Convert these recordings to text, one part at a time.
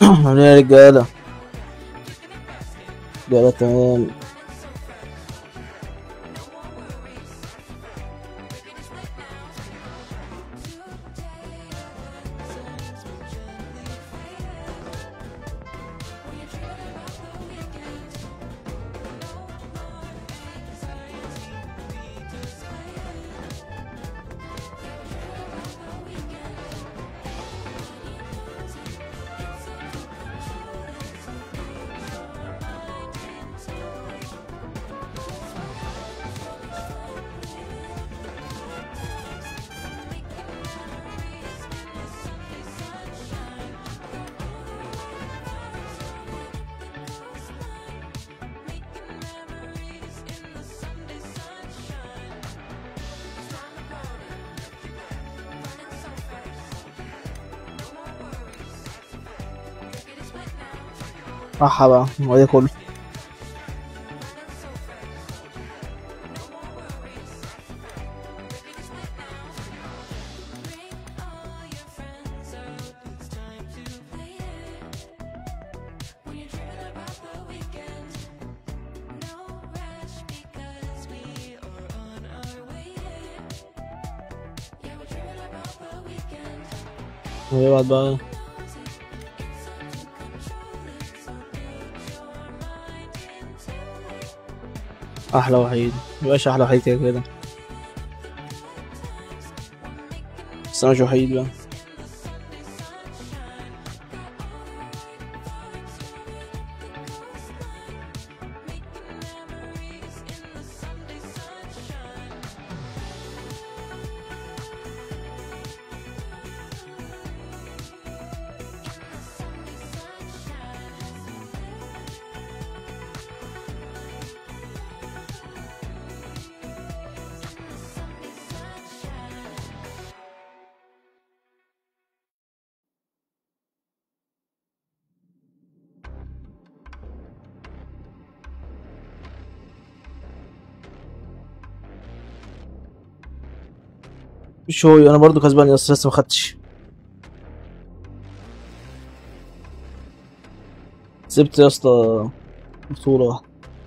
عاملين يا رجالة رجالة تمام راحة بقى هو ده كله ويقعد بقى احلى وحيد مبقاش احلى وحيد كده كده بس انا مش وحيد بقى مش هو انا برضو كسبان يا اسطى لسه ما خدتش سبت يا اسطى بطولة واحدة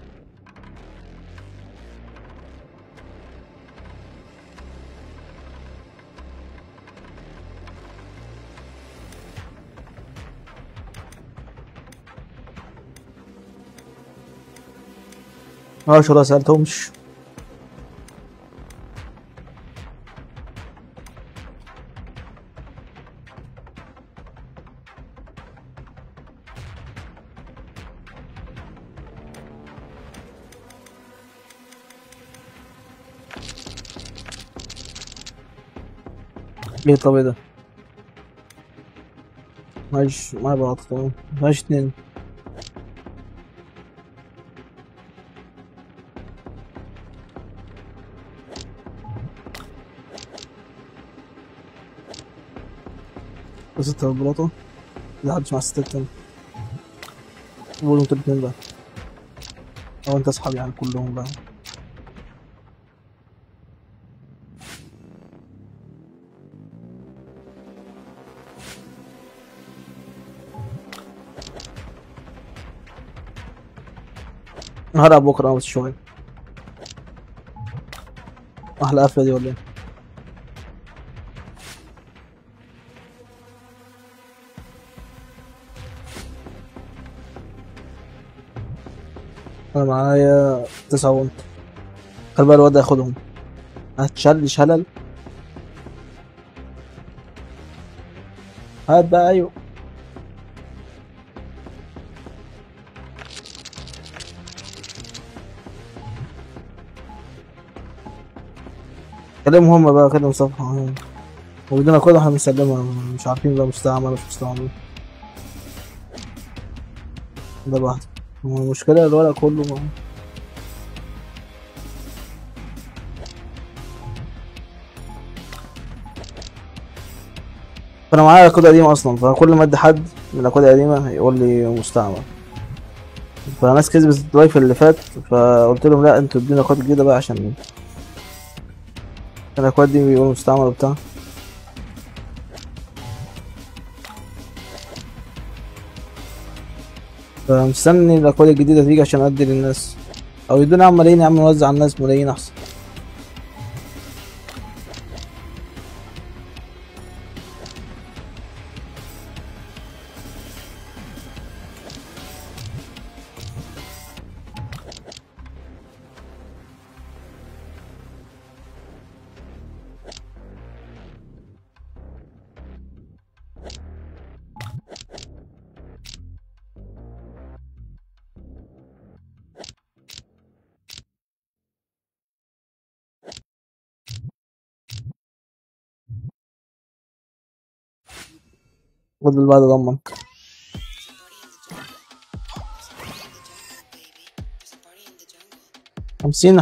اه شو لا سألتهمش ليه طب ايه ده معيش معايا بعض تمام معيش اتنين ستة بلاطة لا محدش مع ستة تاني بقول انتوا الاتنين بقى او انت اصحابي يعني كلهم بقى هلعب بكرة أنا بس شوية أحلى قفلة دي ولا إيه؟ أنا معايا تسعة وانت خلي بقى الواد ياخدهم هتشل شلل هات بقى أيوه كلمهم هم بقى كلم صفحة وبدنا كل واحد مسلمها مش عارفين بقى مستعمل مش مستعمل ده لوحده هو المشكلة الورق كله ما. فأنا معايا كود قديم أصلا فكل ما أدي حد من الأكواد القديمة هيقول لي مستعمل فناس كسبت اللايف اللي فات فقلت لهم لا انتوا ادوني كود جديدة بقى عشان الأكواد دي بيقولوا مستعمل وبتاع فمستني الاكواد الجديدة تيجي عشان ادي للناس او يدونا يا عم ملايين يا عم نوزع على الناس ملايين احسن خد اللي بعد ضمك خمسين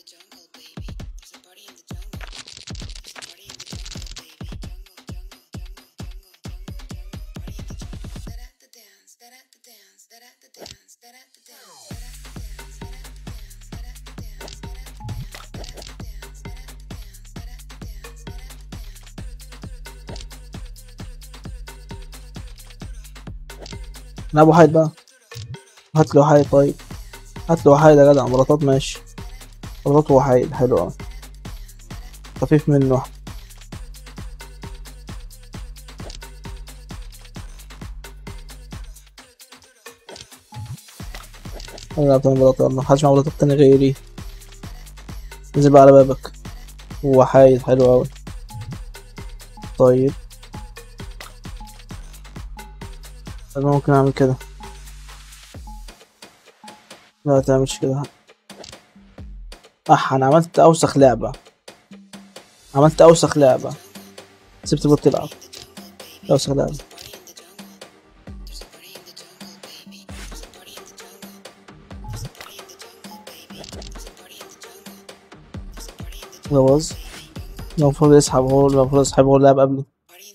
لا ابو حيد بقى هات له حيد طيب هات له حيد يا جدع مراتات ماشي مراتات وحيد حلو اوي خفيف منه انا تاني مراتات يلا محدش معاه مراتات تاني غيري انزل بقى على بابك وحيد حلو اوي طيب انا ممكن اعمل كده لا تعملش كده اح انا عملت اوسخ لعبة عملت اوسخ لعبة سبت بوت تلعب اوسخ لعبة ده باظ المفروض يسحب هو المفروض يسحب هو اللعب قبلي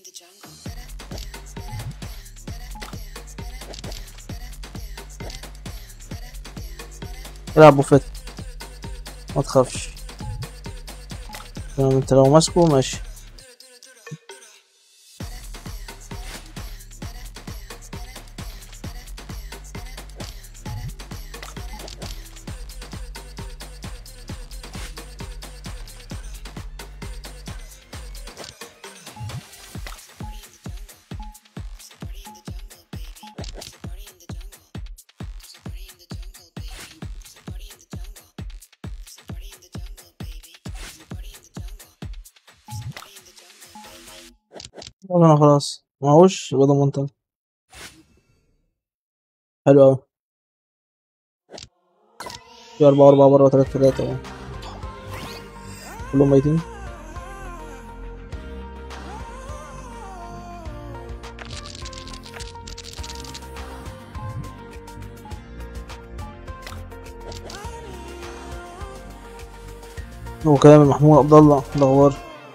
العب بوفيت ما تخافش تمام انت لو ماسكه ماشي طب انا خلاص معهوش يبقى ده منطقة حلو اوي في أربعة أربعة برا تلاتة تلاتة اهو كلهم ميتين وكلام محمود عبد الله الاخبار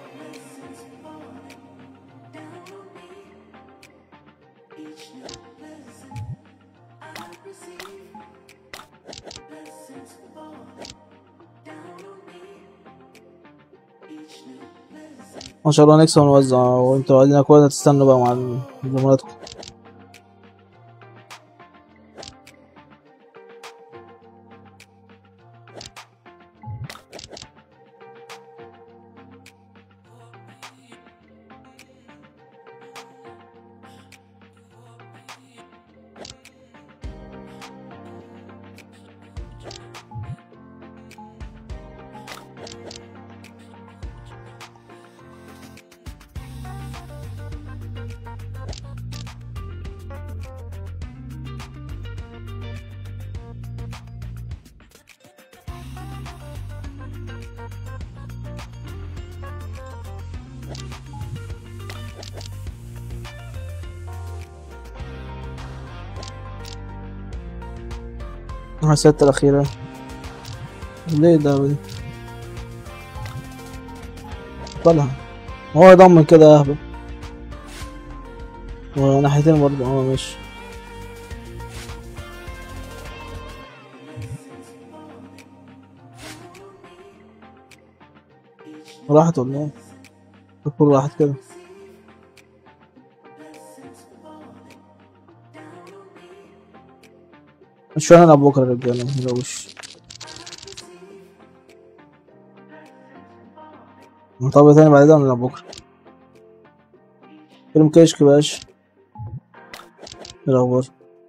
ما شاء الله نكسب ونوزع وانتوا قاعدين اكواد هتستنوا بقى مع زملاتكم الستة الأخيرة ليه ده دي طلع هو يضمن كده يا أهبل وناحيتين برضه اه ماشي راحت ولا ايه؟ الكل راحت كده مش هنلعب بكرة يا رجالة متقلقوش نطبق تاني بعد ده ونلعب بكرة فيلم كشك يا باشا ايه الأخبار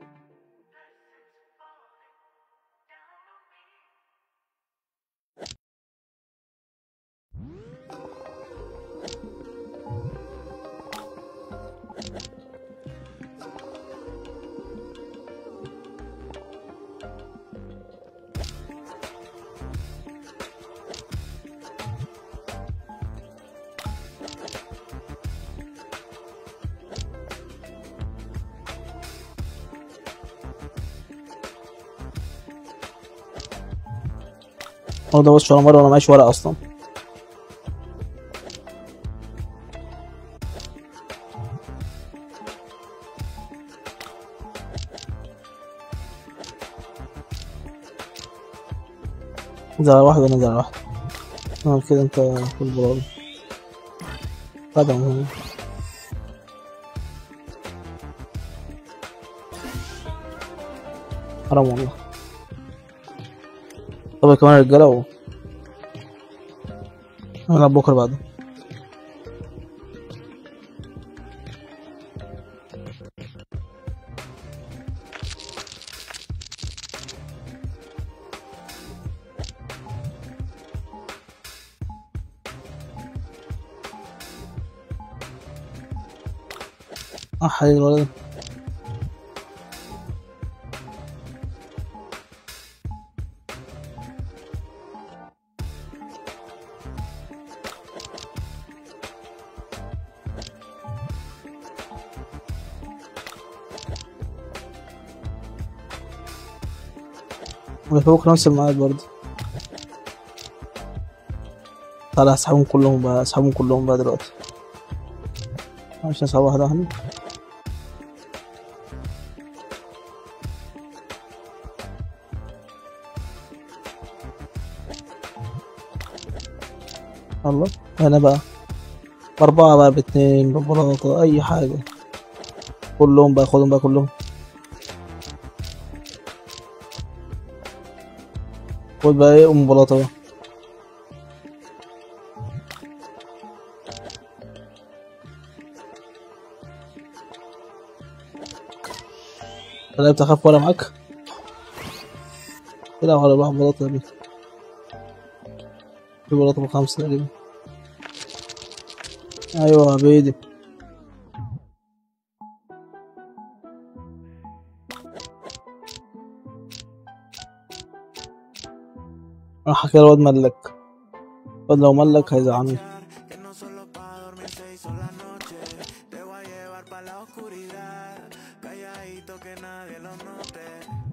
هو ده بص ولا مرة وأنا معيش ورق أصلا نزل على واحد ونزل على واحد اه كده انت في البراد طبعا حرام والله طب كمان رجالة و هنلعب بكرة بعده اه حبيبي الولد بكرة نفس الميعاد برضه تعالى اسحبهم كلهم بقى اسحبهم كلهم بقى دلوقتي عشان نسحب واحدة واحدة الله هنا بقى أربعة بقى باتنين ببلاطة أي حاجة كلهم بقى خدهم بقى كلهم خد بقى ايه أم بلاطة بقى لا بتخاف ولا معاك كده ولا واحد بلاطة دي في بلاطة بخمسة تقريبا أيوة بيدي راح حكي الواد ملك الواد لو ملك هيزعلني que no solo pa' dormir se hizo la noche. Te voy a llevar pa' la oscuridad, calladito que nadie lo note.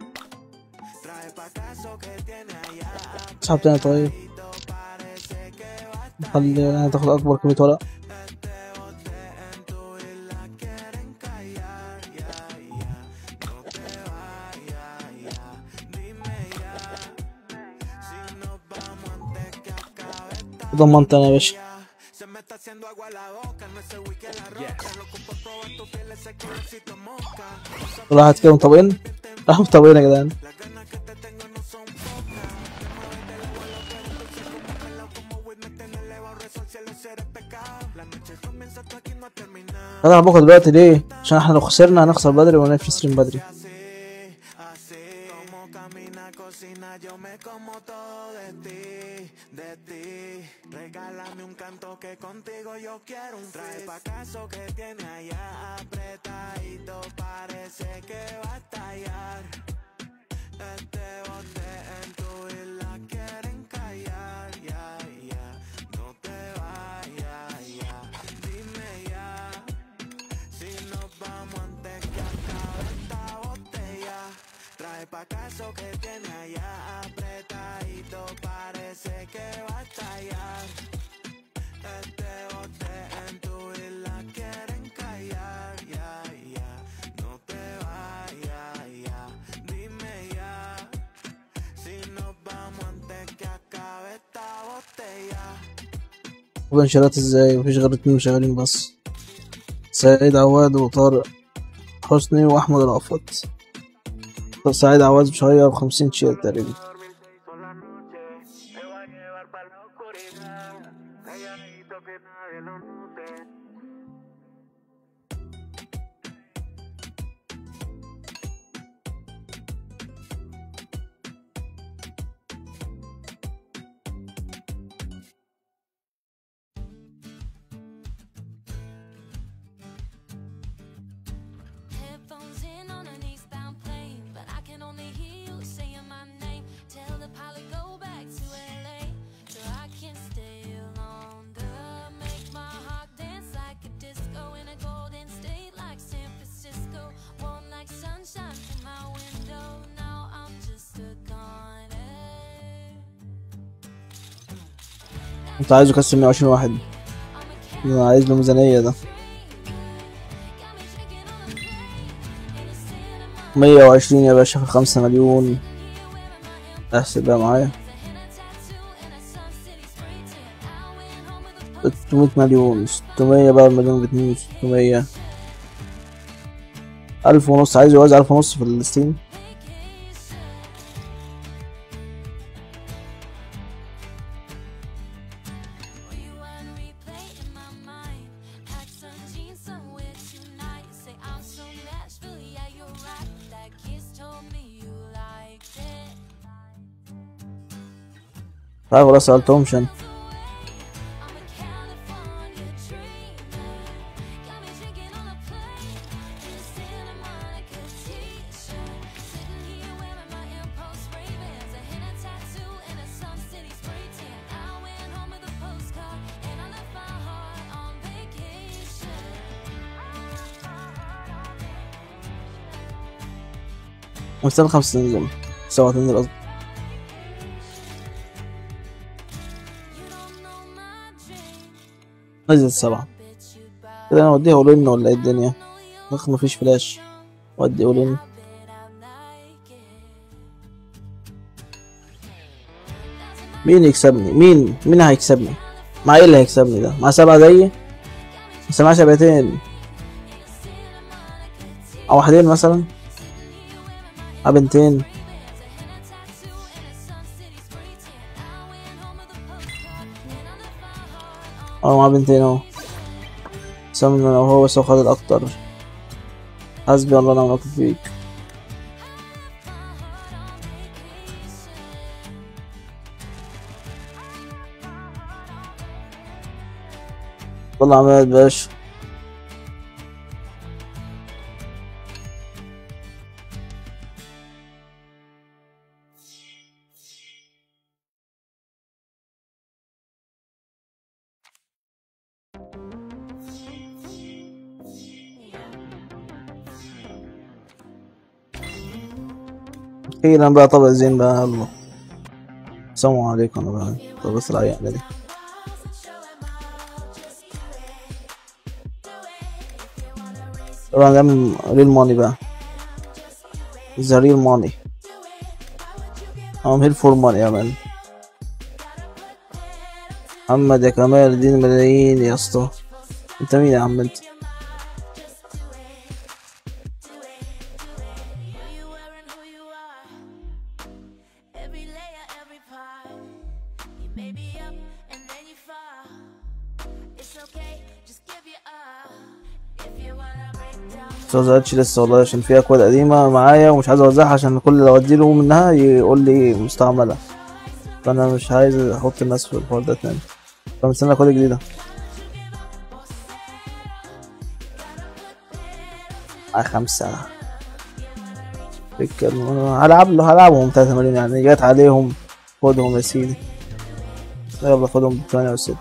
Trae pa' caso que tiene allá, اسحب تاني طيب parece que va خلي انا تاخد اكبر كمية ورق este bote en tu isla quieren callar, ya, ya. No te vayas, ya. Dime ya, si nos vamos antes que acabe esta ضمنت انا يا باشا Se me está haciendo agua la boca, no es el whisky en la roca. Loco por probar tu piel, ese colorcito moca. كل واحد كده مطبقين راح مطبقين يا جدعان Las ganas que te tengo no son pocas. Te mueves del agua, lo que eres tóxico, como pelado, como Whitney, te elevado, rezo al cielo, seré pecado. La noche comienza, tú aquí no has terminado. هنلعب بكرة دلوقتي ليه؟ عشان احنا لو خسرنا هنخسر بدري ونقفل ستريم بدري Así, así, como camina, cocina, yo me como todo de ti, de ti. Regálame un canto que contigo yo quiero un Trae pa' caso que tiene allá apretadito, parece que va a estallar. Este bote en tu isla quieren callar, ya, ya. No te vayas, ya. Dime ya. Si nos vamos antes que acabe esta botella Trae pa' caso que tiene allá apretadito Parece que va a estallar Este bote en tu isla quieren callar Ya, ya, no te vayas, ya Dime ya Si nos vamos antes que acabe esta botella وبنشرات ازاي مفيش غير اتنين شغالين بس سيد عواد وطارق حسني واحمد رأفت سعيد عواز مش هيغير خمسين شير تقريبا Headphones in on an eastbound plane, but I can only hear you saying my name. Tell the pilot go back to LA, so I can stay longer. Make my heart dance like a disco in a golden state like San Francisco. Warm like sunshine through my window. Now I'm just a goner. انت عايزه يكسب 120 واحد I'm a انا عايز له ميزانية ده got me shaking on a plane in a cinema. 120 يا باشا في خمسة مليون احسب بقى معايا 600 مليون 600 بقى مليون باتنين 600 ألف ونص عايز يوزع ألف ونص في الستيم عارف ولا سألتهمش أنا مستني خمس سنين زمن سبعة سنين قصدي نزلت سبعة كده أنا أوديها أولين ولا إيه الدنيا أخ مفيش فلاش ودي أولين مين يكسبني مين مين هيكسبني مع ايه اللي هيكسبني ده مع سبعة زيي بس مع سبعتين او واحدين مثلا او بنتين اه مع بنتين اهو سمنا لو هو بس هو خد الاكتر حسبي الله ونعم الوكيل فيك والله عماد باشا أخيرا بقى طبق زين بقى يلا السلام عليكم أنا بقى طب بس العيال دي طبعا نعمل ريل ماني بقى ذا ريل ماني I'm here for money يا مان محمد يا كمال الدين ملايين يا اسطى انت مين يا عم انت you were and who you are. Every layer, every part. You may be up and then you fall. It's okay, just give you up. If you wanna break down. بس ما زالتش لسه والله عشان في اكواد قديمة معايا ومش عايز اوزعها عشان كل اللي اوديله منها يقول لي مستعملة فانا مش عايز احط الناس في الحوار ده تاني فمستني اكواد جديدة معايا خمسة بيتكلموا هلعب له هلعبهم تلاتة مليون يعني جات عليهم خدهم يا سيدي يلا خدهم بثمانية وستة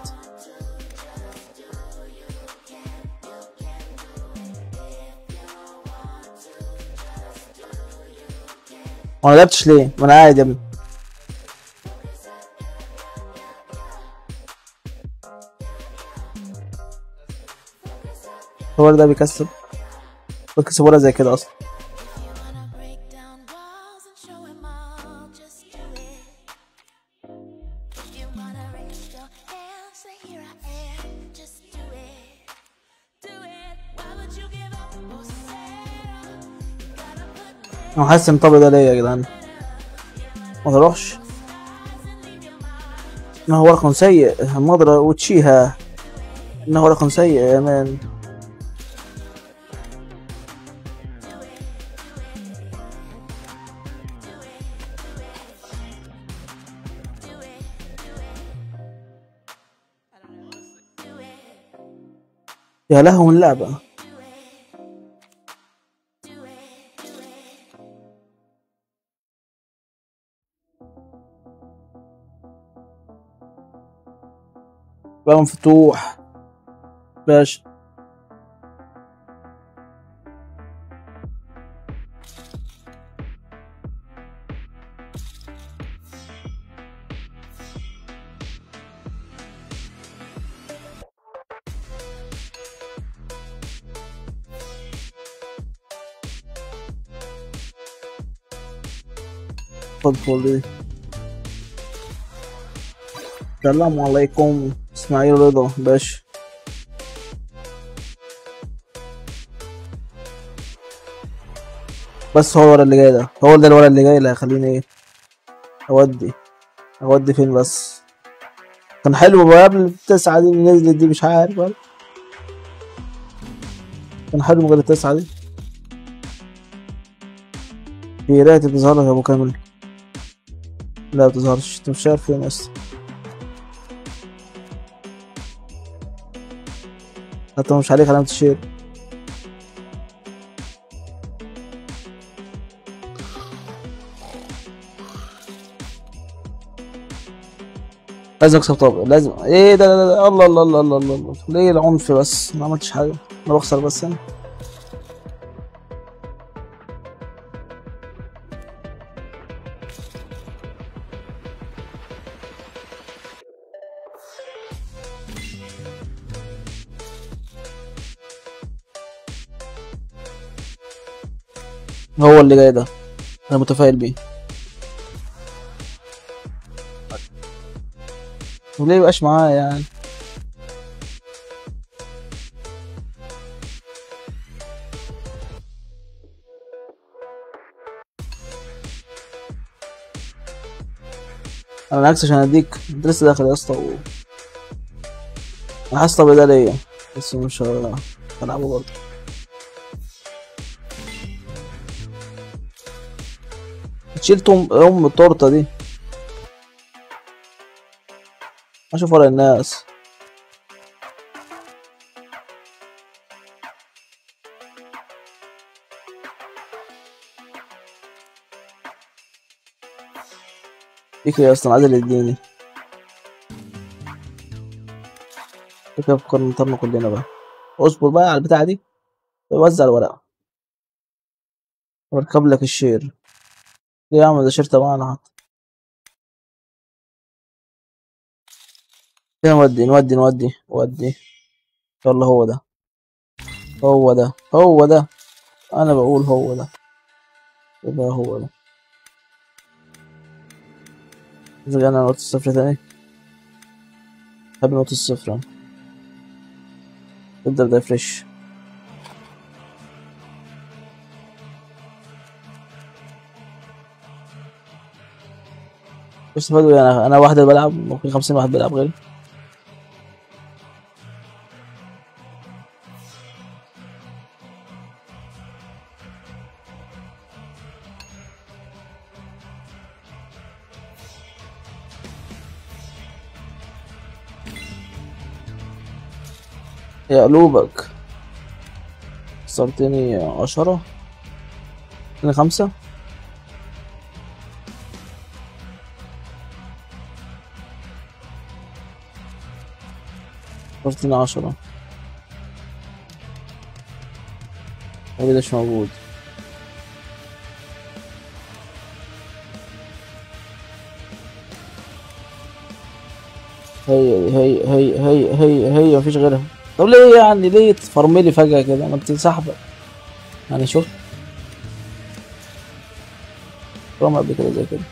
ما لعبتش ليه؟ ما انا قاعد يا ابني هو ده بيكسب بيكسب ولا زي كده اصلا Wanna break down walls and show 'em all. Just do it. If you wanna raise your hand, say here I am. Just do it. Do it. Why would you give up or settle? You gotta put انا حاسس ان الطبق ده ليا يا جدعان ما تروحش انه ورق سيء مضرة وتشيها انه ورق سيء يا مان يا لهو من اللعبة بقى مفتوح باشا خد فول دي السلام عليكم اسماعيل رضا باشا بس هو الورق اللي جاي ده هو ده الورق اللي جاي اللي هيخليني ايه اودي اودي فين بس كان حلو بقى قبل التسعة دي اللي نزلت دي مش عارف بقى. كان حلو من غير التسعة دي في راتب بتظهر لك يا ابو كامل لا بتظهرش انت مش عارف فين اصلا حتى مش عليك علامة الشير لازم اكسب طبعا لازم ايه ده, ده, ده الله الله الله الله الله الله ليه العنف بس ما عملتش حاجة انا بخسر بس انا هو اللي جاي ده انا متفائل بيه وليه يبقاش معايا يعني انا بالعكس عشان اديك انت لسه داخل يا اسطى و... انا حاسس طب ده ليا بس مش ه- هلعبه برضه شلت ام ام التورته دي اشوف ورا الناس فيك يا اصلا عادل اديني كده فكرنا نطرنا كلنا بقى اصبر بقى على البتاعة دي وزع الورقة واركب لك الشير ليه يا عم ده شير تبعنا حتى كده نودي نودي نودي ودي يلا هو ده هو ده هو ده انا بقول هو ده يبقى هو ده رجعنا نقطة الصفر تاني قبل نقطة الصفر تبدأ بداية فريش ايش استفادوا إيه؟ انا انا واحد اللي بلعب ممكن خمسين واحد بيلعب غيري يا قلوبك خسرتني عشرة اتنين خمسة خسرتني عشرة هو ده مش موجود هي هي هي هي هي هي مفيش غيرها طب ليه يعني ليه تفرملي فجأة كده ما بتنسحب يعني شوف رمى قبل كده زي كده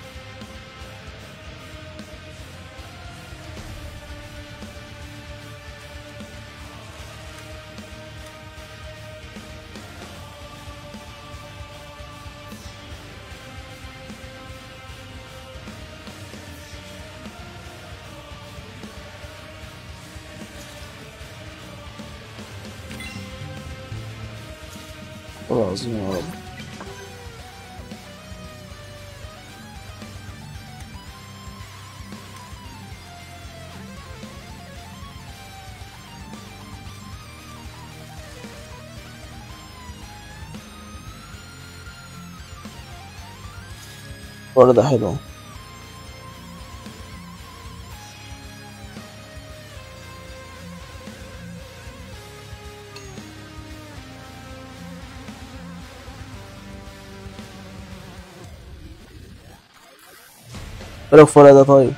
والله العظيم يا رب وردة حلوة رف ولا ده طيب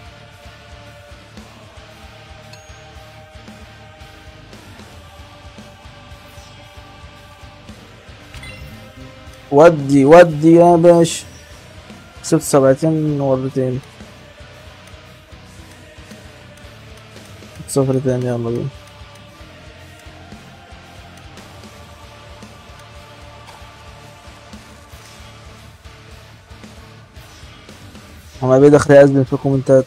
ودي ودي يا باشا كسبت سبعتين مرتين صفر تاني يلا بينا هما بيه داخل يأذن في الكومنتات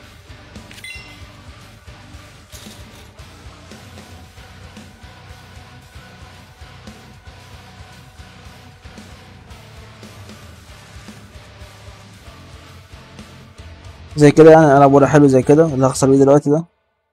زي كده يعني انا بوري حلو زي كده اللي هخسر بيه دلوقتي ده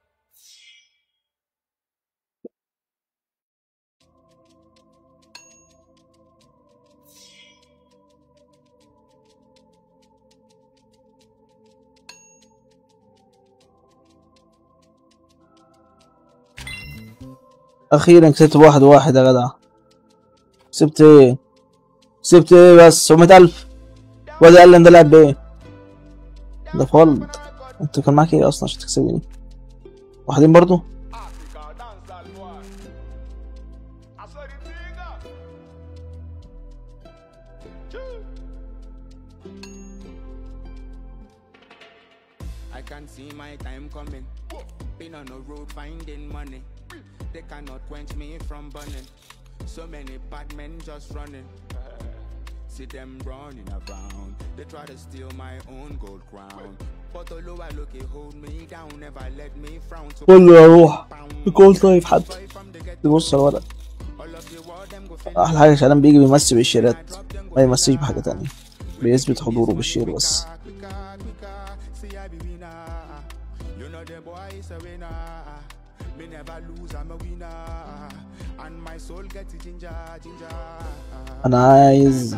اخيرا كسبت واحد واحد يا جدع كسبت ايه كسبت ايه بس 700 الف وادي قال لي ده لعب بايه ده فولد انت كان معاك ايه اصلا عشان تكسبني واحدين برضو Africa dancehall boy. I saw the thing up. I can see my time coming. Been on the road finding money. They cannot quench me from burning. So many bad men just running. See them running around. They try to steal my own gold crown. But although I look, it hold me down, never let me frown. So كله يروح بكل طيب حد boy from the get يبص على الورق all of the world them go fit. احلى حاجه عشان بيجي بيمثل بالشيرات ما يمثلش بحاجه تانية بيثبت حضوره بالشير بس Quicker, quicker, see I be winner. You know the boy is a winner. Me never lose, I'm a winner. And my soul gets ginger, ginger. انا عايز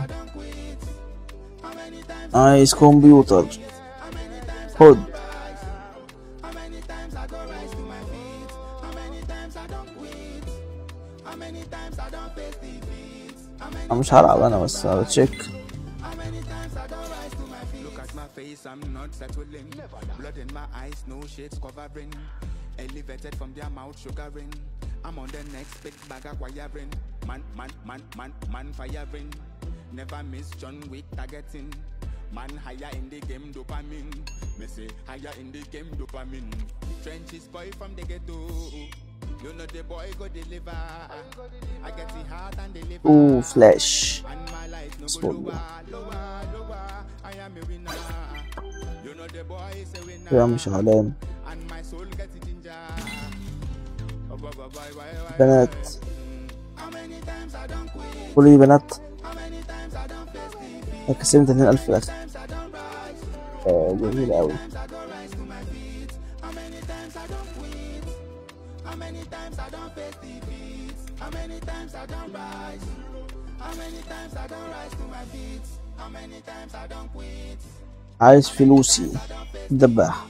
عايز كمبيوتر خد How many times I go rise to my feet? How many times I don't quit? How many times I don't face defeat? How many انا مش هلعب انا بس انا بتشيك How many times I don't rise to my feet? Look at my face, I'm not settling. Blood in my eyes, no shades covering. Elevated from their mouth, sugaring. I'm on the next big bag of wiring. Man, man, man, man, man firing. Never miss John Wick targeting. Man higher in the game, dopamine. Me say higher in the game, dopamine. Trenches boy from the ghetto. You know the boy go deliver. I get the heart and the liver. اوه فلاش And my life no go Small lower, lower, lower. I am a winner. You know the boy is a winner. يا عم شغلان And my soul gets ginger. Oh, bye, bye, bye, bye, bye. بنات How many times I don't quit? كل دي بنات How many times I don't face defeat? كسبت 20000 في الاخر Times I don't rise. آه، جميل قوي Times I don't rise to my feet. How many times I don't quit? How many times I don't face defeat? How many times I don't rise? How many times I don't rise to my feet? How many times I don't quit? عايز فلوسي دباح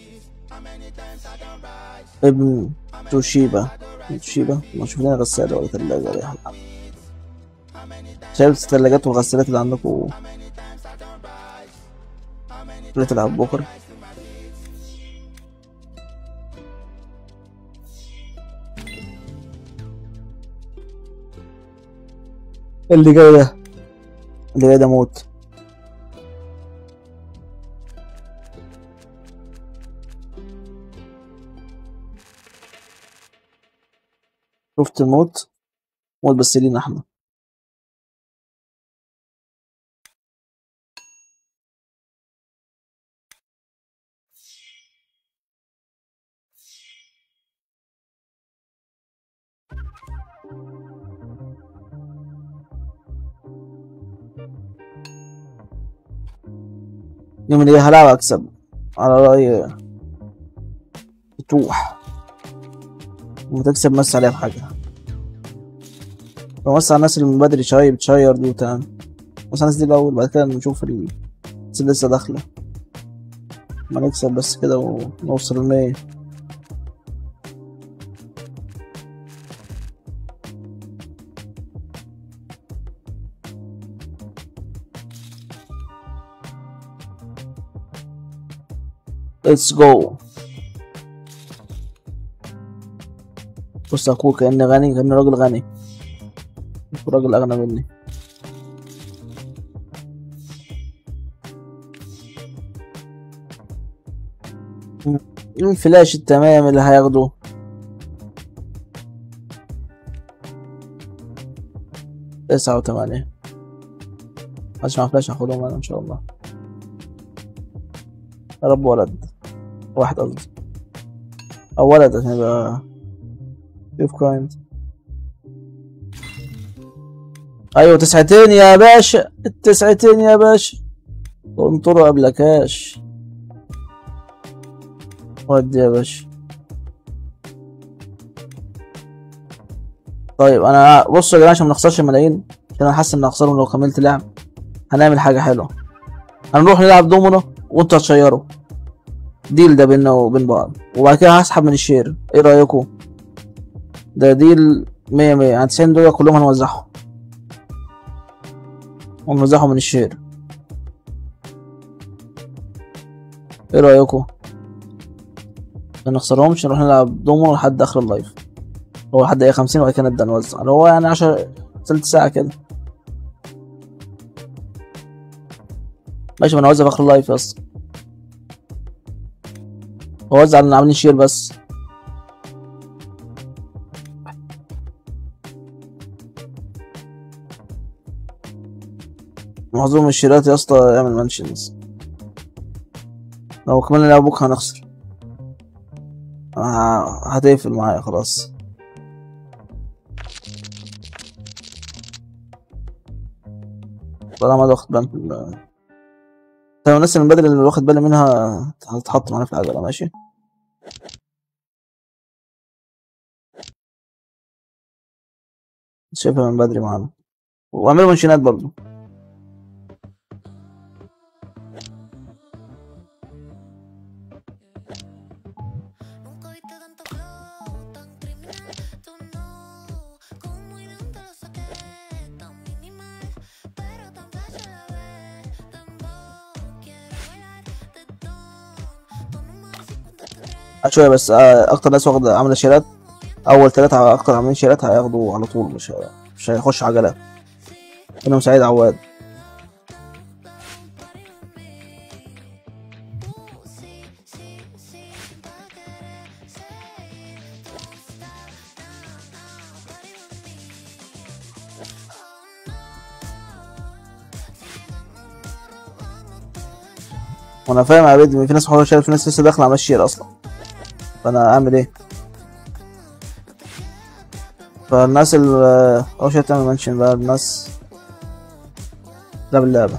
ابن توشيبا توشيبا ما شوف لنا غسالة ولا تلاجة ولا أي حاجة شايف التلاجات والغسالات اللي عندكم اللي تلعب بكرة اللي جاي ده اللي جاي ده موت شفت الموت موت بس لينا احنا يوم اللي هلعب اكسب على رأي فتوح وتكسب مس عليها بحاجة بمس على الناس اللي من بدري شوية بتشير دي وتمام بس الناس دي الأول بعد كده نشوف ال- الناس اللي لسه داخلة ما نكسب بس كده ونوصل المية Let's go بص أخوه كأني غني كأني راجل غني راجل أغنى مني الفلاش التمام اللي هياخده تسعة وثمانية محدش معاه فلاش هاخدهم أنا إن شاء الله يا رب ولد واحد قصدي أو ولد عشان يبقى شوف كايند أيوة تسعتين يا باشا التسعتين يا باشا انطروا قبل كاش ودي يا باشا طيب انا بصوا يا جماعه عشان ما نخسرش ملايين عشان انا حاسس ان هخسرهم لو كملت لعب هنعمل حاجه حلوه هنروح نلعب دومينو وانتوا هتشيروا ديل ده بينا وبين بعض وبعد كده هسحب من الشير ايه رايكم ده ديل مية مية يعني 90 دول كلهم هنوزعهم ونوزعهم من الشير ايه رايكم ما نخسرهمش نروح نلعب دومو لحد اخر اللايف هو لحد ايه خمسين وبعد كده نبدا نوزع اللي هو يعني عشر تلت ساعة كده ماشي ما نوزع في اخر اللايف يا اسطى وزع اللي عاملين شير بس معظم الشيرات يا اسطى اعمل منشنز لو كمان لو بكره هنخسر آه هتقفل معايا خلاص طالما واخد بالك من ال- طيب الناس اللي من بدري اللي واخد بالي منها هتتحط معانا في العجلة ماشي شايفها من بدري معانا واعملوا منشنات برضو Nunca viste tanto flow, tan criminal, tú no. Como irán te lo saqué, tan minimal, pero tan flash a la vez. Dembow, quiero bailar de don. Tu número 53. شوية بس آه، أكتر ناس واخدة عاملة شيرات أول تلاتة أكتر عاملين شيرات هياخدوا على طول مش ه- مش هيخش عجلة أنا سعيد عواد Uh, sí, sí, sí, pa' querer seguir. Don't stop, now, now, party with me. Oh no, si vamos, nos robamos todo el show. وأنا فاهم يا بيدي في ناس حوالي شيرات في ناس لسه داخلة عمال شير أصلا فأنا أعمل إيه فالناس اللي أول شيء تعمل منشن بقى الناس لا باللعبة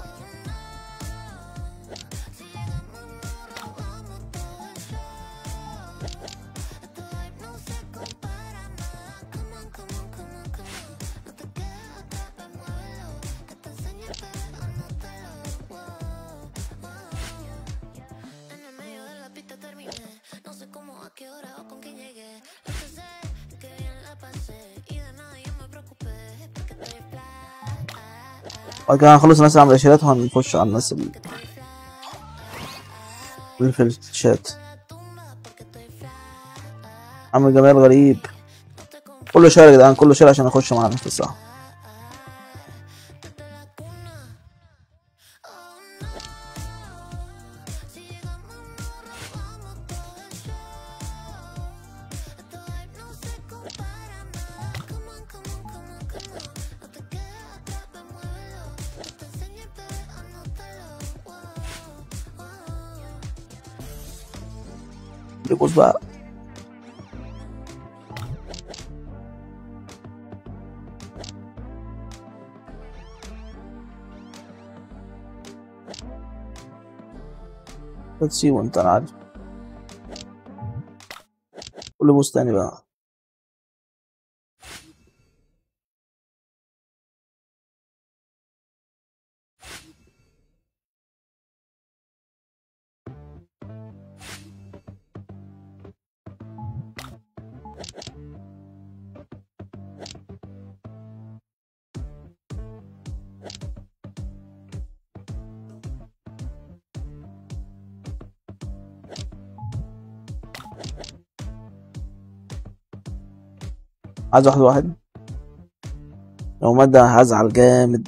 En el medio de la pista terminé. No sé cómo, a qué hora o con quién llegué. Lo que sé es que bien la pasé. Y de nada yo me preocupé. Porque estoy fly. بعد كده هنخلص الناس اللي عاملة شيرات وهنخش على الناس اللي اللي في الشات Porque estoy fly. عامل جمال غريب No te confundas كله شير يا جدعان كله شير عشان اخش معانا في الساعة desde la cuna. Oh no. Si llegamos nos robamos todo el show. Esto hype no se compara nada. Come on, come on, come on, come on. No te quedes atrás, ven, muévelo. Que te enseñe el bebé, anótalo. Wow, wow. يبص بقى تسيبه انت انا عارف قول لي بوس تاني بقى عايز واحد واحد لو مادة هزعل جامد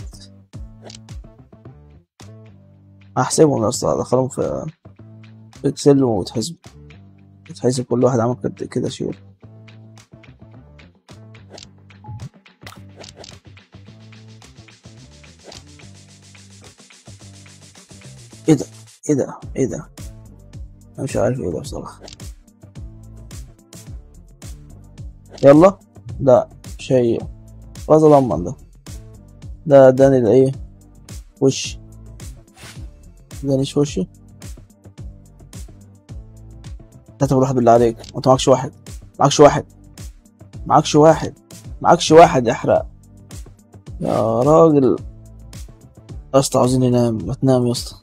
هحسبهم يا اسطى ادخلهم في في اكسل وتحسب تحسب كل واحد عمل قد كده شير ايه ده ايه ده ايه ده انا مش عارف ايه ده بصراحة يلا ده شيء عايز اضمن ده ده اداني الايه وش اداني شو وشي لا تقول واحد بالله عليك انت معكش واحد معكش واحد معكش واحد معكش واحد يحرق يا راجل يا اسطى عاوزين ننام ما تنام يا اسطى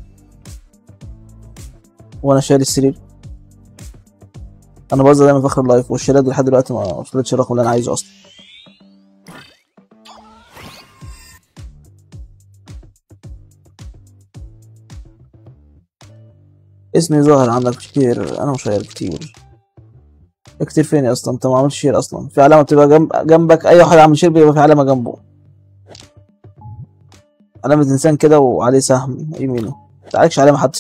وانا شايل السرير انا بوزع دايما في اخر اللايف والشيلات دي لحد دلوقتي ما وصلتش الرقم اللي انا عايزه اصلا اسمي ظاهر عندك كتير انا مش شايل كتير كتير فين يا اسطى انت ما عملتش شير اصلا في علامه بتبقى جنب جنبك اي واحد عامل شير بيبقى في علامه جنبه علامه انسان كده وعليه سهم يمينه متعلقش علامه حتى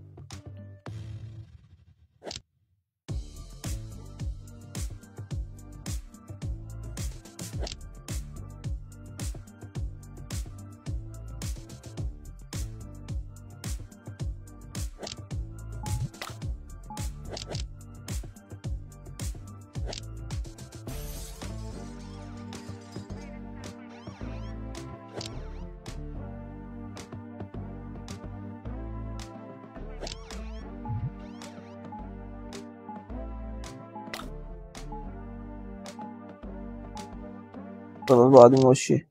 طب بعد ما وشي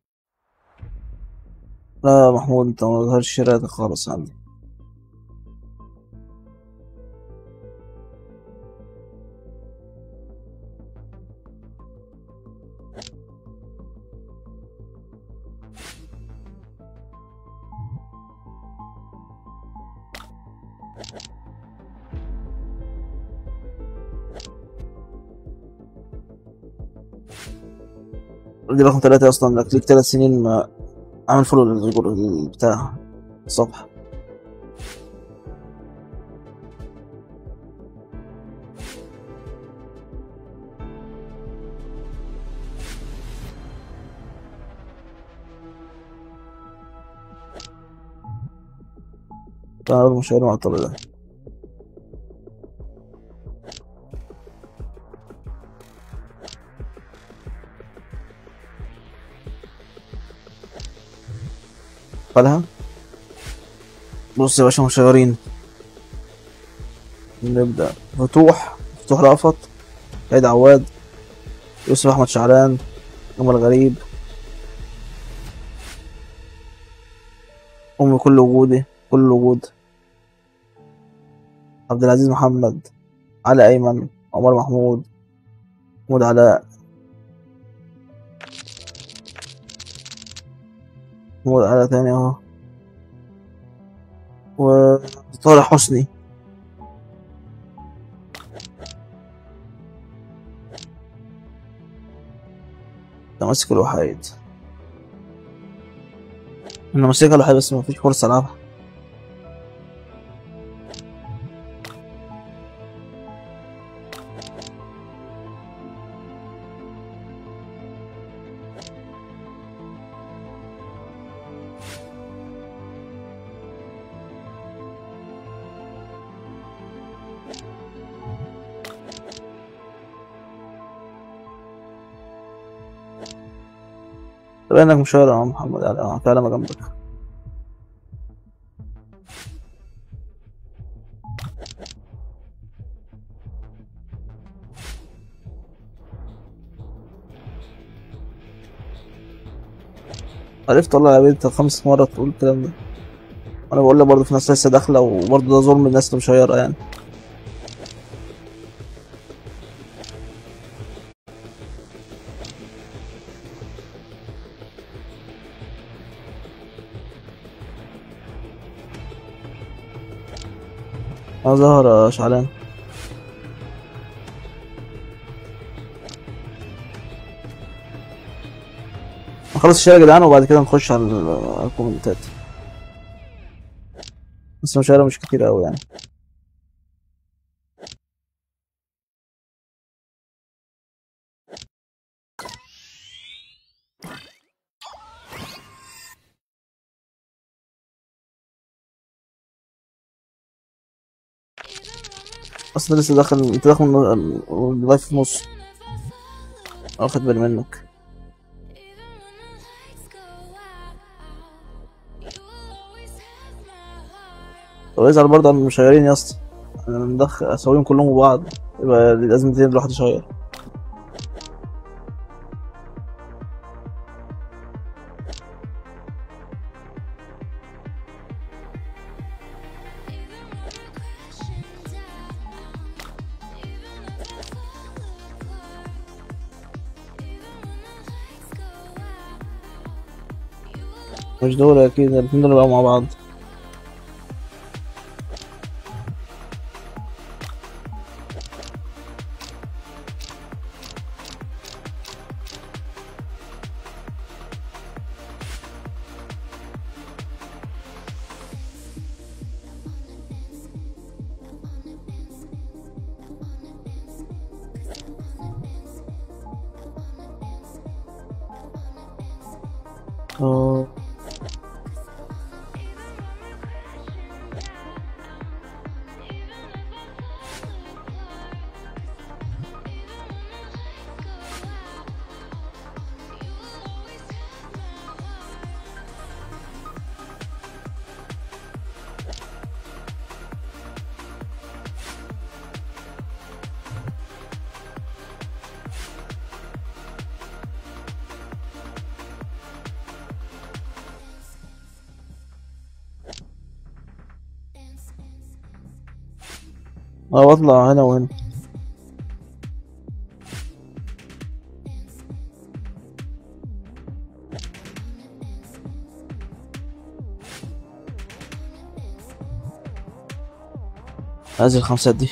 لا محمود انت ما ظهرش شريتك خالص عندي دي رقم ثلاثة أصلا لك ليك ثلاث سنين ما عامل فولو للجر- بتاع الصفحة تعرف مشاهير مع الطلبة ده قالها بص يا باشا مشاورين نبدأ فتوح فتوح رأفت عيد عواد يوسف أحمد شعلان أم الغريب أم كل وجودي كل وجود عبد العزيز محمد علي أيمن عمر محمود محمود علاء محمود علاء تاني اهو وطارق حسني ده ماسك الوحيد انا ماسكها الوحيد بس مفيش فرصة العبها طب انك مشاهد يا محمد علي اه في علامة جنبك عرفت والله يا بنت خمس مرة تقول الكلام ده انا بقول لك برضه في ناس لسه داخلة وبرضه ده ظلم الناس اللي مشيرة يعني اه ظهر يا شعلان نخلص الشارع يا جدعان وبعد كده نخش على ال- على الكومنتات بس المشاهدة مش كتير أوي يعني اصلا لسه داخل انت داخل من- اللايف في النص واخد بالي منك طب يزعل برضه على المشيرين يا اسطى انا مدخل اسويهم كلهم ببعض يبقى لازم اتنين الواحد يشير مش دول اكيد الاتنين دول بقوا مع بعض اه اه واطلع هنا وهنا هذه الخمسات دي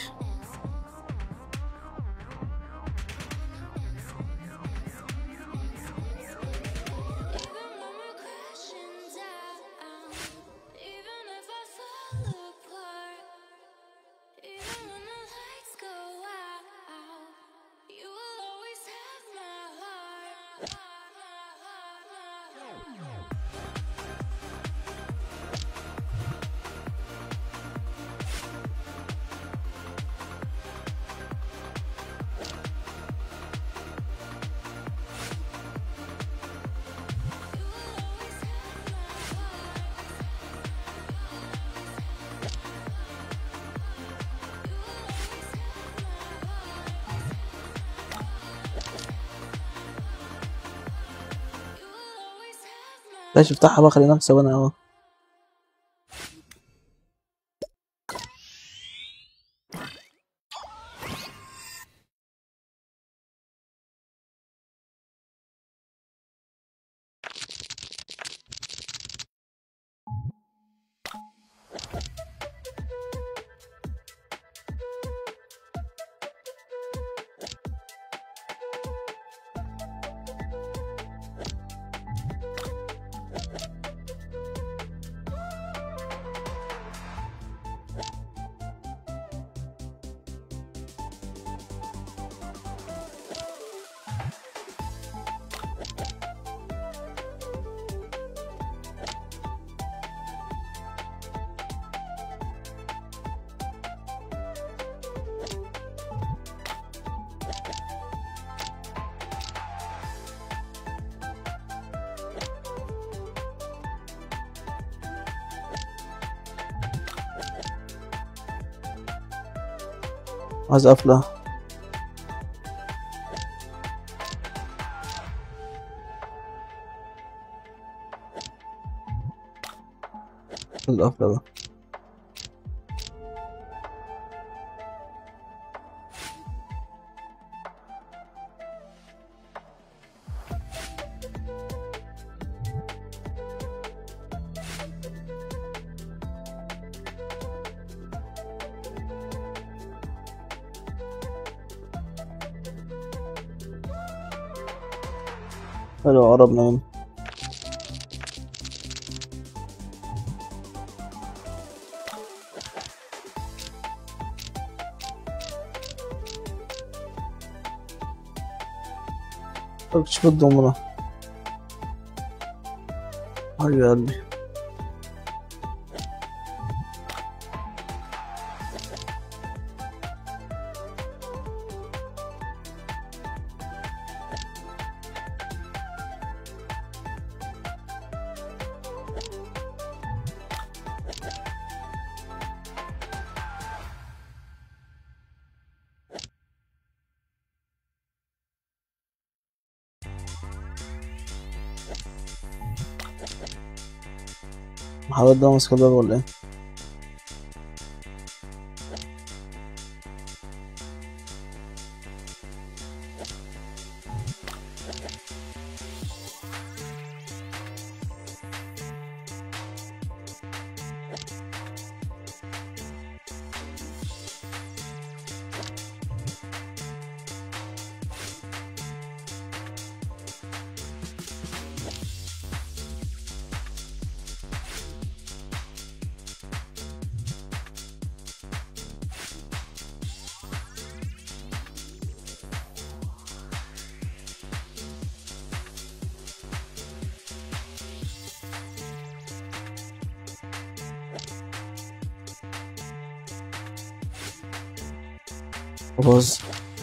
ماشي افتحها بقى خلينا نكسب انا اهو عايز قفلة القفلة ده حلو قربنا منه طب شوف الضمنة حبيب قلبي محمد ده ماسك الباب ولا ايه؟ باظ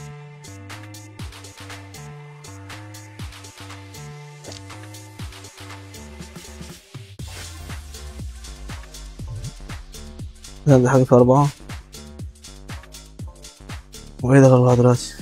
لا دي حاجة في أربعة وإيه ده غير دلوقتي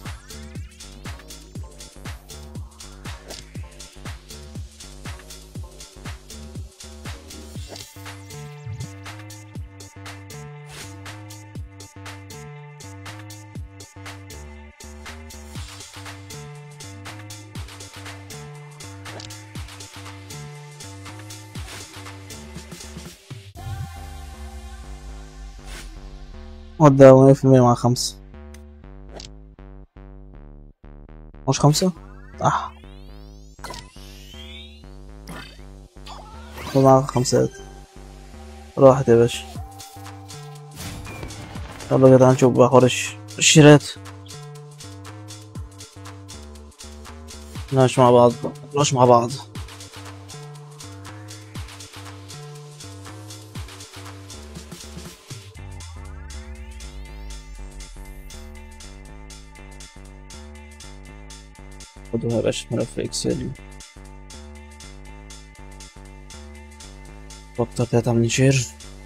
ودى مية في المية مع خمسة مش خمسة؟ صح خد معاك خمسات راحت يا باشا يلا يا جدعان نشوف بقى حوار الش- الشيرات نعيش مع بعض نعيش مع بعض خدوها يا باشا ملف اكسل فكر كده تعمل شير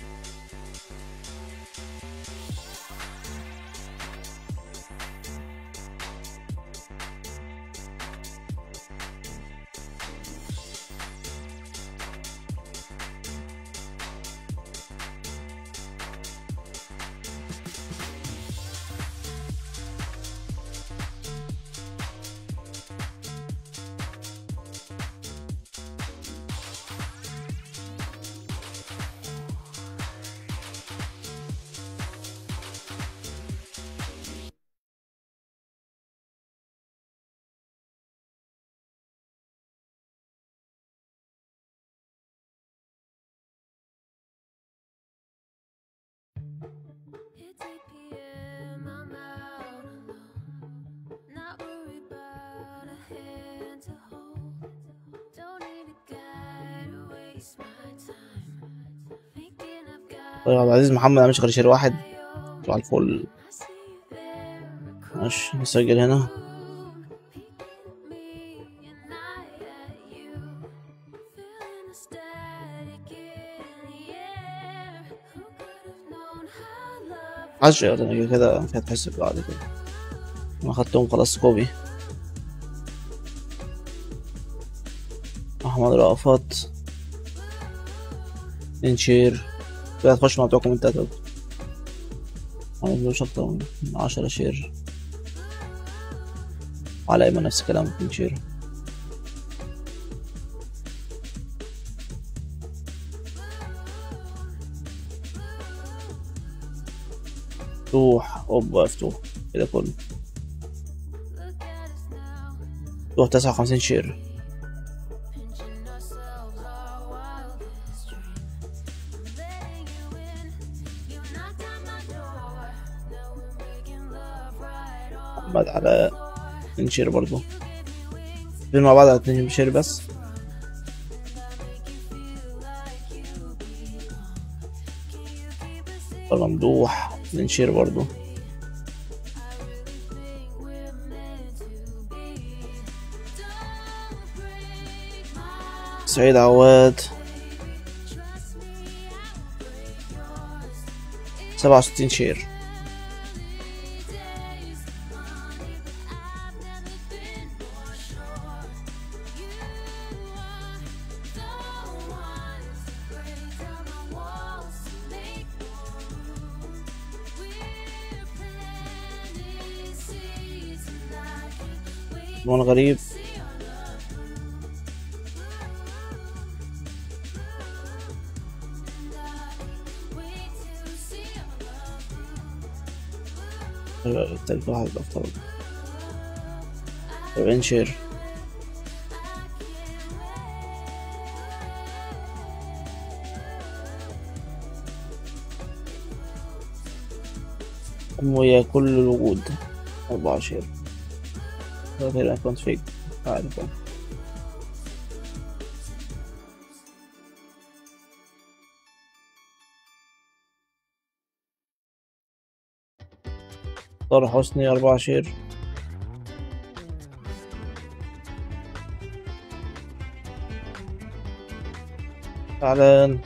It's 8 p.m. I'm out alone. Not worried about a hand to hold. Don't need a guy to waste my time. Thinking I've got طيب عبد العزيز محمد عامل غير شير واحد my own. على الفل I see you there, ماشي نسجل هنا peeking me, and I at you. Feeling the static in the air. Who could have known how love عشرة انا كده كده مش هتحس بعد كده انا خدتهم خلاص كوبي احمد رأفت اتنين شير كده هتخش مع بتوع كومنتات أهو. ما مش أكتر من عشرة شير على أيمن نفس الكلام اتنين شير مفتوح اوبا مفتوح كده كله Look at us now, مفتوح تسعة وخمسين شير pinching ourselves our wildest dream. Letting you in, you knocked on my door. Now we're making love right on محمد على floor. اتنين شير برضه Give me wings, فين مع بعض على اتنين شير بس that make you feel like you belong. Can you keep a secret? طبعا ممدوح اتنين شير برضه I really think we're meant to be. Don't break my سعيد عواد trust me, I'll break yours. سبعة وستين شير Days funny, but I've never been more sure. You are the one to break down my walls to make more room. We're planting seeds, and I can't wait نون غريب to see our love bloom. And I can't wait to see our love bloom. التالت واحد افترض سبعين شير ويا كل الوجود أربعة شير ده تقريبا كنت فيك عارف يعني. طارق حسني أربعة شير إعلان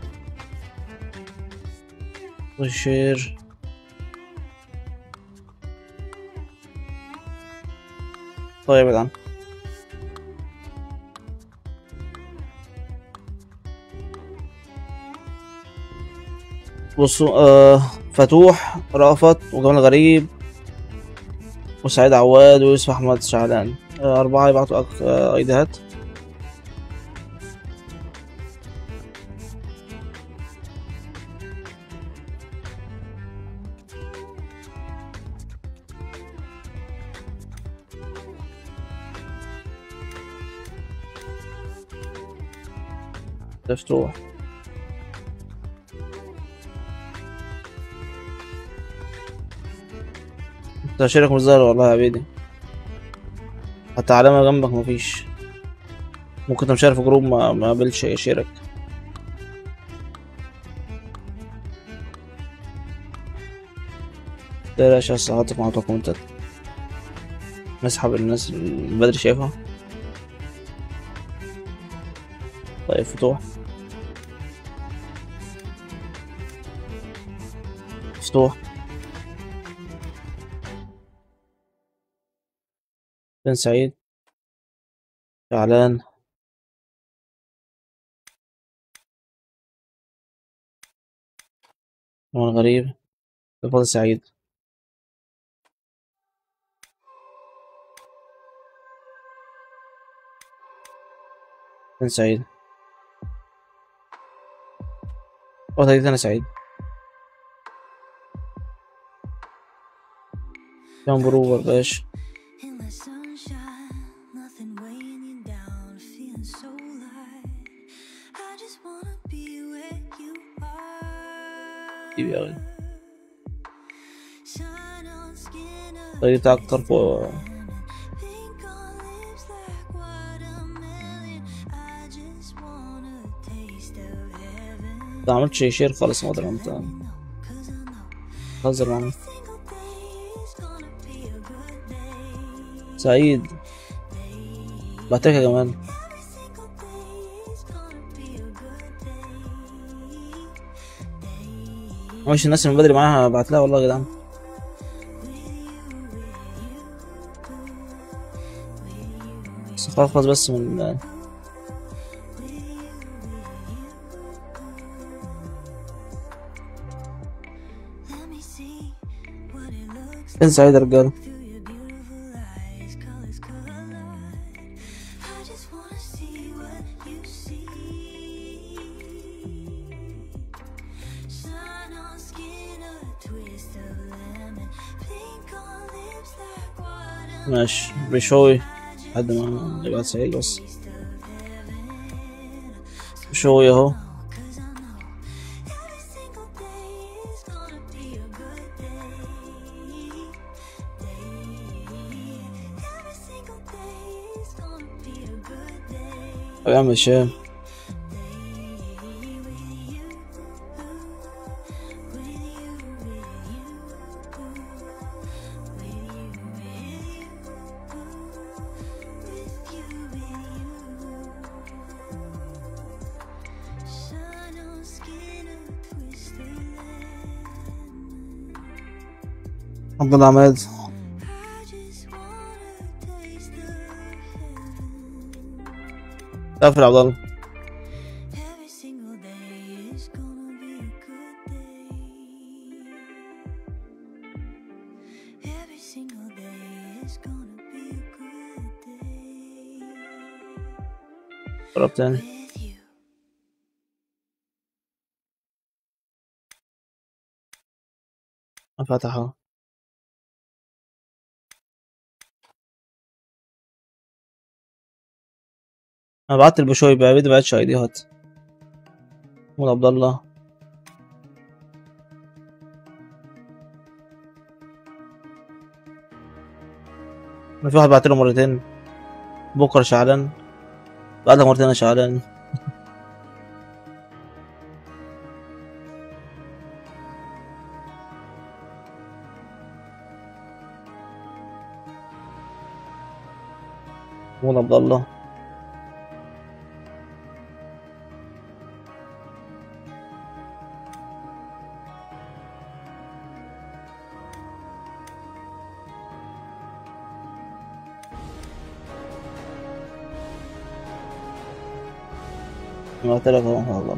والشير طيب الآن بصوا آه فتوح رأفت وجمال غريب وسعيد عواد ويوسف أحمد شعلان آه أربعة يبعتوا أك- آه أيديهات مفتوح تأشيرك مش ظاهر والله يا عبيدي حتى علامة جنبك مفيش ممكن انت مشارك في جروب ما ما قابلش يشيرك تلاش هسه هحطك مع بتوع كومنتات نسحب الناس اللي بدري شايفها طيب فتوح مفتوح بن سعيد شعلان نور غريب فضل سعيد بن سعيد أو تجديد أنا سعيد كان بروفر باش In the sunshine, nothing weighing you down, feeling so light. I just wanna be where you are. دي أوي Shine on skin of طيب بتاع أكتر فوق pink on lips like watermelon. I just want a taste of heaven. ما عملتش شير خالص ما أدري أنت Cause I know تهزر معانا every single day is gonna be a good day. سعيد بعتك يا جمال Every single day is gonna be a good day. مش الناس اللي من بدري معاها بعت لها والله يا جدعان بس خلاص خلاص بس من فين سعيد يا رجاله through your beautiful eyes, colors collide. I just wanna see what you see. Shine on skin, a twist of lemon, pink on lips like water. ماشي بشوي لحد ما يبقى سعيد بس Taste of heaven. بشوي اهو Cause I know every single day is gonna be a good day. Day. Every single day is gonna be a good day. يا عم هشام عبد الله عماد قافل عبد الله Every single day is gonna be a good day. Every single day is gonna be a good day جرب تاني with you. فتح اهو انا بعت البشوي بقى بدي بعتش ايديهات محمود عبد الله أنا في واحد بعت له مرتين بكره شعلان بعدها مرتين أنا شعلان محمود عبد الله ما قلت لك اهو والله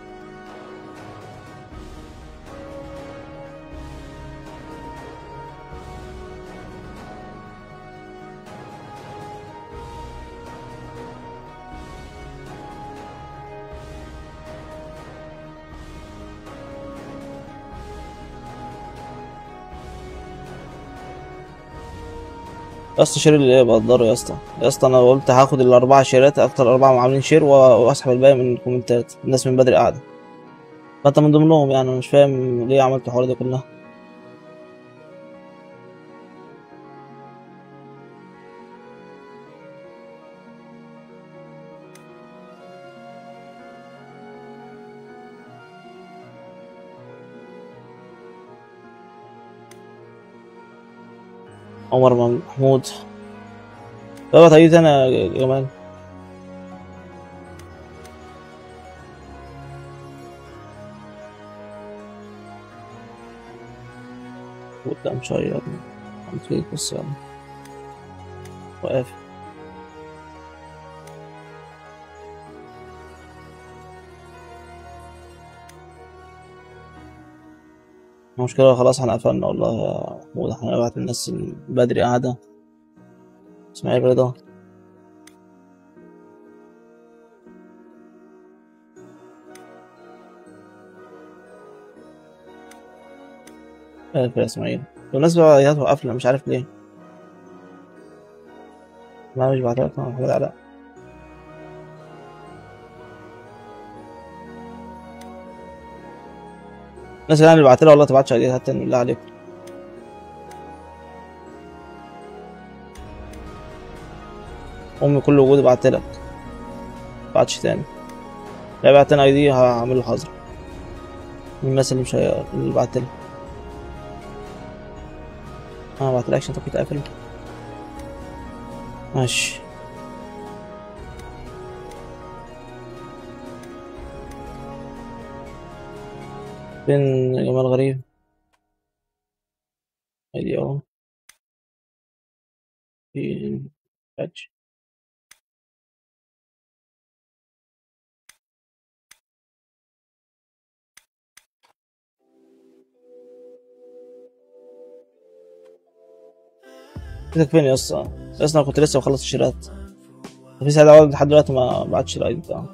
يا اسطى شير اللي بقدره يا اسطى يا اسطى انا قلت هاخد الاربعه شيرات اكتر اربعه عاملين شير و- واسحب الباقي من الكومنتات الناس من بدري قاعده فانت من ضمنهم يعني أنا مش فاهم ليه عملت الحوار ده كلها عمر محمود بابا تعيد انا يا جمال قدام شوية عم فيك بس يلا واقف المشكلة خلاص احنا قفلنا والله يا محمود احنا نبعت الناس بدري قاعدة اسماعيل رضا قافل يا اسماعيل بالنسبة يا قافلة مش عارف ليه لا مش بعتلك أنا محمود علاء الناس اللي انا اللي بعتلها والله تبعتش عليها تاني بالله عليك امي كل وجودي بعتلك بعتش تاني لا بعتنا اي دي هعمل له حظر من الناس اللي مش هي... اللي بعتلها انا ما بعتلكش انت كنت قافل ماشي فين جمال غريب ادي اهو فين باتش فيك فين يا اسطى يا اسطى انا كنت لسه بخلص الشيرات في سعيد عوض لحد دلوقتي ما بعتش الاي دي بتاعه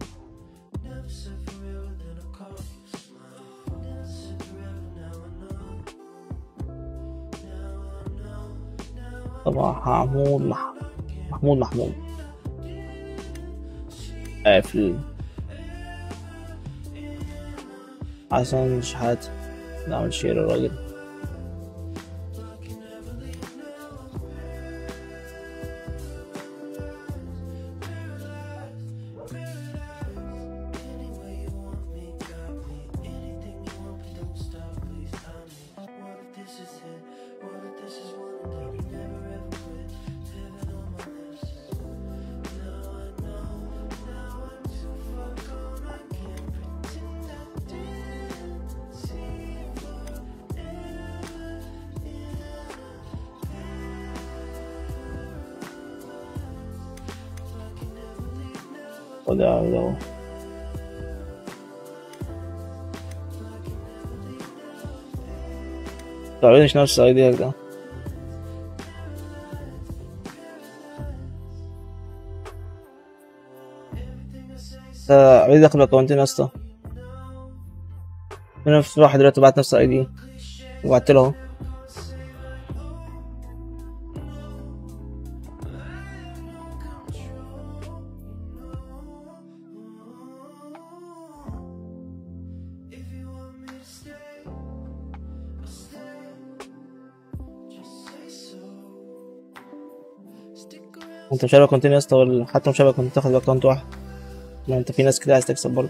طبعا محمود مح... محمود محمود قافل حسن شحات نعمل شير الراجل وده ده تعرفش نفس الايديا ده ده عايز داخل الاكونتين يا اسطى هنا في واحد دلوقتي بعت نفس الاي دي وبعت له اهو انت مش عارف كونتين يا اسطى ولا حتى مش عارف كنت تاخد اكونت واحد ما انت في ناس كده عايز تكسب برضه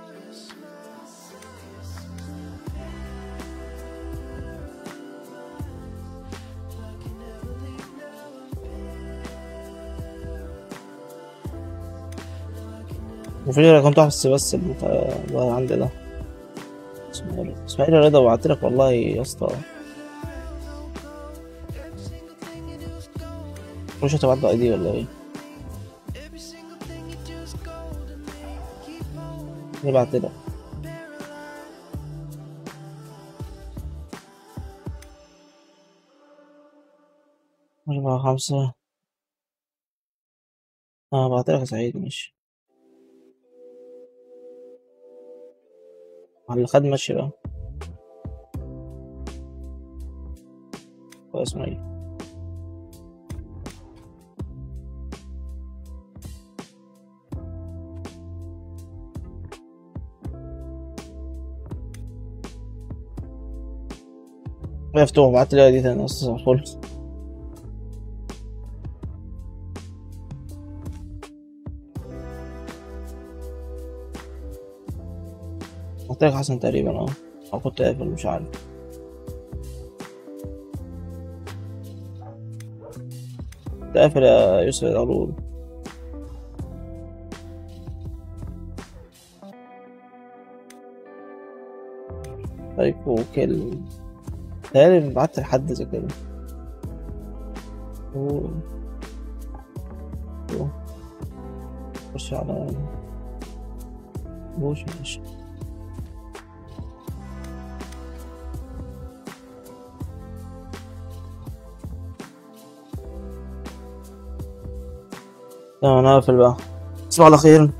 وفي اكونت واحد بس بس اللي اللي عندي ده اسمه إيه؟ اسماعيل رضا بعت لك والله يا اسطى مش هتبعت له اي دي ولا ايه نبعت له أربعة خمسة اه بعتلك يا سعيد ماشي على الخد ماشي بقى هو اسمه ايه مفتوح بعت لي دي تاني استاذ فل قلت لك حسن تقريبا اه او كنت قافل مش عارف كنت قافل يا يوسف العروض طيب وكل تهيألي بعت لحد زي كده و... و... خش على بوش ماشي تمام انا اقفل بقى تصبح على خير